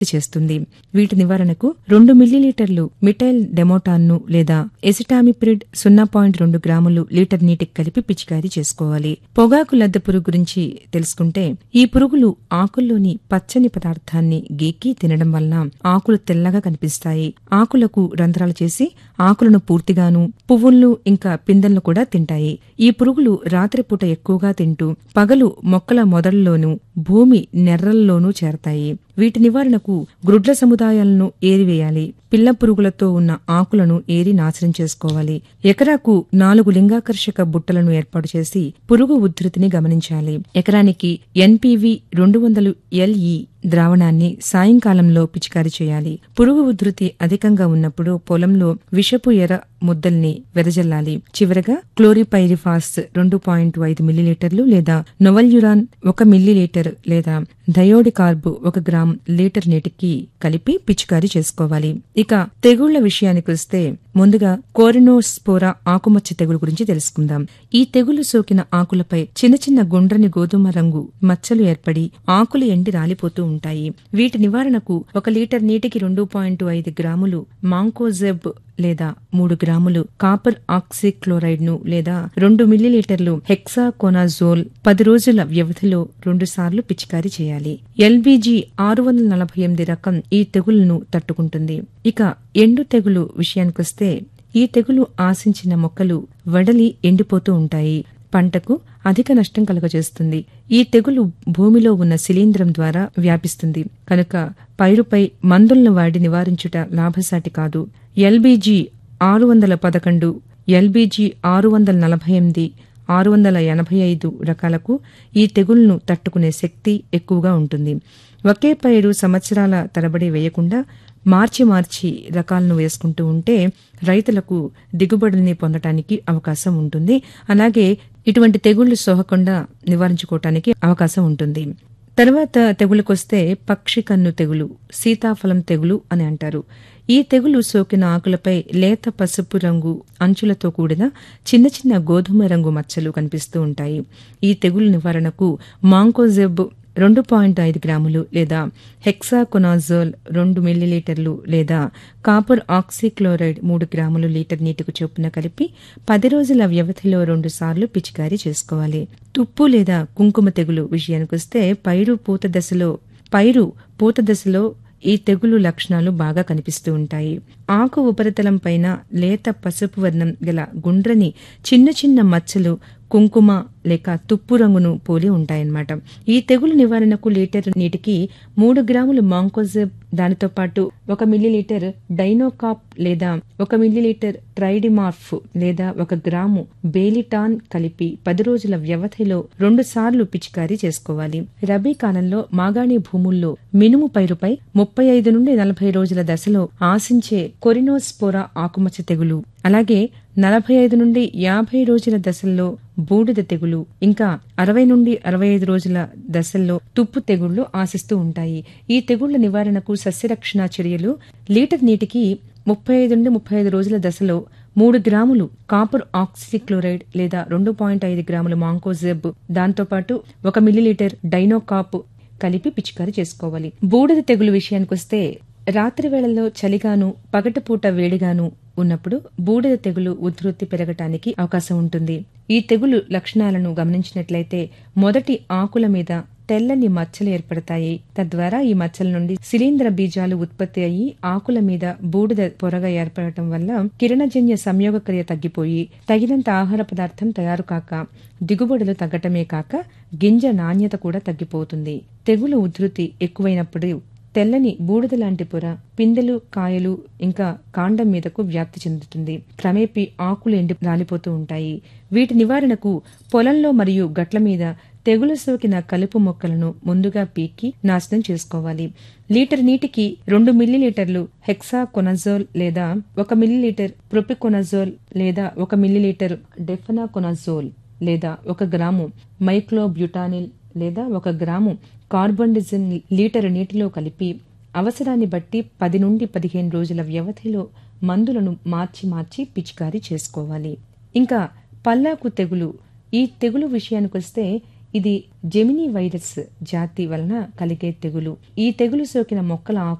చేస్తుంది వీటి నివారణకు రెండు మిల్లీలీటర్లు మిటైల్ డెమోటాన్ను లేదా ఎసిటామిప్రిడ్ సున్నా పాయింట్ రెండు గ్రాములు లీటర్ నీటికి కలిపి పిచికారీ చేసుకోవాలి పొగాకు లద్దె పురుగు గురించి తెలుసుకుంటే ఈ పురుగులు ఆకుల్లోని పచ్చని పదార్థాన్ని గీకి తినడం వలన ఆకులు తెల్లగా కనిపిస్తాయి ఆకులకు రంధ్రాలు చేసి ఆకులను పూర్తిగాను పువ్వులను ఇంకా పిందెలను కూడా తింటాయి ఈ పురుగులు రాత్రిపూట ఎక్కువగా తింటూ పగలు మొక్కల మొదళ్లలోనూ భూమి నెర్రల్లోనూ చేరతాయి వీటి నివారణకు గ్రుడ్ల సముదాయాలను ఏరివేయాలి పిల్ల పురుగులతో ఉన్న ఆకులను ఏరి నాశనం చేసుకోవాలి ఎకరాకు నాలుగు లింగాకర్షక బుట్టలను ఏర్పాటు చేసి పురుగు ఉధృతిని గమనించాలి ఎకరానికి ఎన్పివి రెండు వందలు ఎల్ఈ ద్రావణాన్ని సాయంకాలంలో పిచికారీ చేయాలి పురుగు ఉధృతి అధికంగా ఉన్నప్పుడు పొలంలో విషపు ఎర ముద్దల్ని వెదజల్లాలి చివరగా క్లోరిపైరిఫాస్ రెండు పాయింట్ ఐదు మిల్లీలీటర్లు లేదా నొవల్యురాన్ ఒక మిల్లీలీటర్ లేదా థయోడికార్బు ఒక గ్రామ్ లీటర్ నీటికి కలిపి పిచికారీ చేసుకోవాలి ఇక తెగుళ్ల విషయానికి వస్తే ముందుగా కోరినోస్పోరా ఆకుమచ్చ తెగులు గురించి తెలుసుకుందాం ఈ తెగులు సోకిన ఆకులపై చిన్న చిన్న గుండ్రని గోధుమ రంగు మచ్చలు ఏర్పడి ఆకులు ఎండి రాలిపోతూ ఉంటాయి వీటి నివారణకు ఒక లీటర్ నీటికి రెండు పాయింట్ ఐదు గ్రాములు మాంకోజెబ్ లేదా మూడు గ్రాములు కాపర్ ఆక్సిక్లోరైడ్ ను లేదా రెండు మిల్లీలీటర్లు హెక్సాకోనాజోల్ పది రోజుల వ్యవధిలో రెండు సార్లు పిచికారీ చేయాలి ఎల్బీజీ ఆరు వందల నలభై ఎనిమిది రకం ఈ తెగులును తట్టుకుంటుంది ఇక ఎండు తెగులు విషయానికొస్తే ఈ తెగులు ఆశించిన మొక్కలు వడలి ఎండిపోతూ ఉంటాయి పంటకు అధిక నష్టం కలుగజేస్తుంది ఈ తెగులు భూమిలో ఉన్న శిలీంధ్రం ద్వారా వ్యాపిస్తుంది కనుక పైరుపై మందులను వాడి నివారించుట లాభసాటి కాదు ఎల్బీజీ ఆరు వందల పదకొండు ఎల్బీజీ ఆరు వందల నలభై ఎనిమిది ఆరు వందల ఎనభై ఐదు రకాలకు ఈ తెగుళ్లను తట్టుకునే శక్తి ఎక్కువగా ఉంటుంది ఒకే పైరు సంవత్సరాల తరబడి వేయకుండా మార్చి మార్చి రకాలను వేసుకుంటూ ఉంటే రైతులకు దిగుబడుల్ని పొందటానికి అవకాశం ఉంటుంది అలాగే ఇటువంటి తెగుళ్లు సోకకుండా నివారించుకోవటానికి అవకాశం ఉంటుంది తర్వాత తెగులుకొస్తే పక్షి కన్ను తెగులు సీతాఫలం తెగులు అని అంటారు ఈ తెగులు సోకిన ఆకులపై లేత పసుపు రంగు అంచులతో కూడిన చిన్న చిన్న గోధుమ రంగు మచ్చలు కనిపిస్తూ ఉంటాయి ఈ తెగులు నివారణకు మాంకోజెబ్ రెండు పాయింట్ ఐదు గ్రాములు లేదా హెక్సాకొనాజోల్ రెండు మిల్లీలీటర్లు లేదా కాపర్ ఆక్సిక్లోరైడ్ మూడు గ్రాములు లీటర్ నీటికి చొప్పున కలిపి పది రోజుల వ్యవధిలో రెండు సార్లు పిచికారీ చేసుకోవాలి తుప్పు లేదా కుంకుమ తెగులు విషయానికొస్తే పైరు పూత దశలో పైరు పూత దశలో ఈ తెగులు లక్షణాలు బాగా కనిపిస్తూ ఉంటాయి ఆకు ఉపరితలం పైన లేత పసుపు వర్ణం గల గుండ్రని చిన్న చిన్న మచ్చలు కుంకుమ లేక తుప్పు రంగును పోలి ఉంటాయన్నమాట ఈ తెగులు నివారణకు లీటర్ నీటికి మూడు గ్రాములు మాంకోజెబ్ దానితో పాటు ఒక మిల్లీలీటర్ డైనోకాప్ లేదా ఒక మిల్లీలీటర్ ట్రైడిమార్ఫ్ లేదా ఒక గ్రాము బేలిటాన్ కలిపి పది రోజుల వ్యవధిలో రెండు సార్లు పిచికారీ చేసుకోవాలి రబీ కాలంలో మాగాణి భూముల్లో మినుము పైరుపై ముప్పై ఐదు నుండి నలభై రోజుల దశలో ఆశించే కొరినోస్పోరా ఆకుమచ్చ తెగులు అలాగే నలభై ఐదు నుండి యాభై రోజుల దశల్లో బూడిద తెగులు ఇంకా అరవై నుండి అరవై ఐదు రోజుల దశల్లో తుప్పు తెగుళ్లు ఆశిస్తూ ఉంటాయి ఈ తెగుళ్ల నివారణకు సస్యరక్షణ చర్యలు లీటర్ నీటికి ముప్పై ఐదు నుండి ముప్పై ఐదు రోజుల దశలో మూడు గ్రాములు కాపర్ ఆక్సిక్లోరైడ్ లేదా రెండు పాయింట్ ఐదు గ్రాములు మాంకోజెబ్ దాంతోపాటు ఒక మిల్లీలీటర్ డైనోకాప్ కలిపి పిచికారీ చేసుకోవాలి బూడిద తెగులు విషయానికొస్తే రాత్రి వేళల్లో చలిగాను పగటిపూట వేడిగాను ఉన్నప్పుడు బూడిద తెగులు ఉధృతి పెరగటానికి అవకాశం ఉంటుంది ఈ తెగులు లక్షణాలను గమనించినట్లయితే మొదటి ఆకుల మీద తెల్లని మచ్చలు ఏర్పడతాయి తద్వారా ఈ మచ్చల నుండి శిలీంద్ర బీజాలు ఉత్పత్తి అయ్యి ఆకుల మీద బూడిద పొరగా ఏర్పడటం వల్ల కిరణజన్య సంయోగక్రియ తగ్గిపోయి తగినంత ఆహార పదార్థం తయారు కాక దిగుబడులు తగ్గటమే కాక గింజ నాణ్యత కూడా తగ్గిపోతుంది తెగులు ఉధృతి ఎక్కువైనప్పుడు తెల్లని బూడిద లాంటి పొర పిందెలు కాయలు ఇంకా కాండం మీదకు వ్యాప్తి చెందుతుంది క్రమేపీ ఆకులు ఎండి రాలిపోతూ ఉంటాయి వీటి నివారణకు పొలంలో మరియు గట్ల మీద తెగులు సోకిన కలుపు మొక్కలను ముందుగా పీకి నాశనం చేసుకోవాలి లీటర్ నీటికి రెండు మిల్లీలీటర్లు హెక్సాకొనజోల్ లేదా ఒక మిల్లీలీటర్ ప్రొపికొనజోల్ లేదా ఒక మిల్లీలీటర్ డెఫనాకొనజోల్ లేదా ఒక గ్రాము మైక్లోబ్యూటానిల్ లేదా ఒక గ్రాము కార్బండిజిన్ లీటర్ నీటిలో కలిపి అవసరాన్ని బట్టి పది నుండి పదిహేను రోజుల వ్యవధిలో మందులను మార్చి మార్చి పిచికారీ చేసుకోవాలి ఇంకా పల్లాకు తెగులు ఈ తెగులు విషయానికొస్తే ఇది జెమినీ వైరస్ జాతి వలన కలిగే తెగులు ఈ తెగులు సోకిన మొక్కల